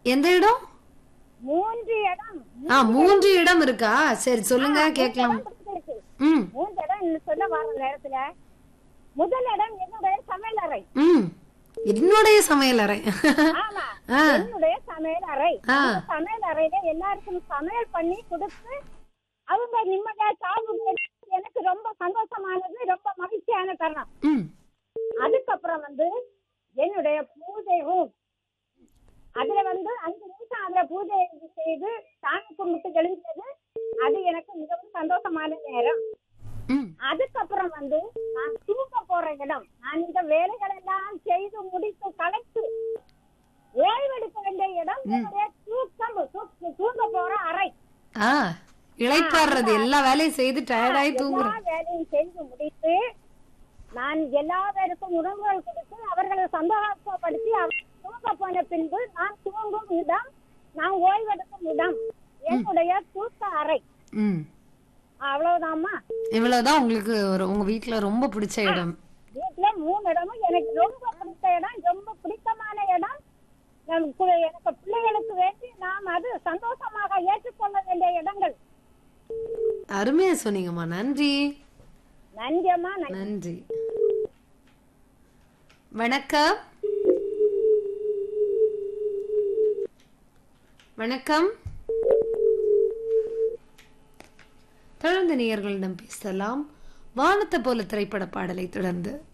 எந்த இடம் மூன்று இடம் ஆ மூன்று இடம் இருக்கா சரி சொல்லுங்க கேட்கலாம் இடம் பிடிச்சிருக்கு. ம் மூன்று இடம் இன்னும் சொல்ல வர நேரத்துல முதல் இடம் என்னுடைய சமையல் அறை ம் என்னுடைய சமையல் அறை ஆமா ஆ. என்னுடைய சமையல் அறை ஆ. அந்த சமையல் அறையில எல்லாருக்கும் சமையல் பண்ணி கொடுத்து அவங்க நிம்மதியா சாப்பிடுறது எனக்கு ரொம்ப சந்தோஷமானது ரொம்ப மகிழ்ச்சியான தருணம் ம் அதுக்கப்புறம் வந்து என்னுடைய பூஜை ரூம் அதுல வந்து அஞ்சு நிமிஷம் அதுல பூஜை செய்து சாமி கும்பிட்டு எழுந்தது அது எனக்கு மிகவும் சந்தோஷமான நேரம் ம் அதுக்கப்புறம் வந்து நான் தூங்க போற இடம் நான் இந்த வேலைகள் எல்லாம் செய்து முடித்து கலைத்து ஓய்வெடுக்க வேண்டிய இடம் என்னுடைய தூக்கம் தூக்க- தூங்க போற அறை ஆ இளைப்பாடுறது எல்லா வேலையும் செய்து டயர்டாயி தூங்குறேன் எல்லா வேலையும் செய்து முடித்து நான் எல்லா பேருக்கும் உணவுகள் கொடுத்து அவர்களை சந்தோஷப்படுத்தி அவர் தூங்க போன பின்பு நான் தூங்கும் இடம் நான் ஓய்வெடுக்கும் இடம் என்னுடைய தூக்க அறை ம் அவ்வளவுதாம்மா இவ்வளவுதான் உங்களுக்கு ஒரு உங்க வீட்ல ரொம்ப பிடிச்ச இடம் வீட்டுல மூணு இடமும் எனக்கு ரொம்ப பிடித்த இடம் ரொம்ப பிடித்தமான இடம் நமக்கு எனக்கு பிள்ளைகளுக்கு வேண்டி நாம் அது சந்தோஷமாக ஏற்றுக்கொள்ள வேண்டிய இடங்கள் அருமையா சொன்னீங்கம்மா நன்றி நன்றியம்மா நன்றி நன்றி வணக்கம் வணக்கம் தொடர்ந்து நேயர்களிடம் பேசலாம் வானத்தை போல திரைப்பட பாடலை தொடர்ந்து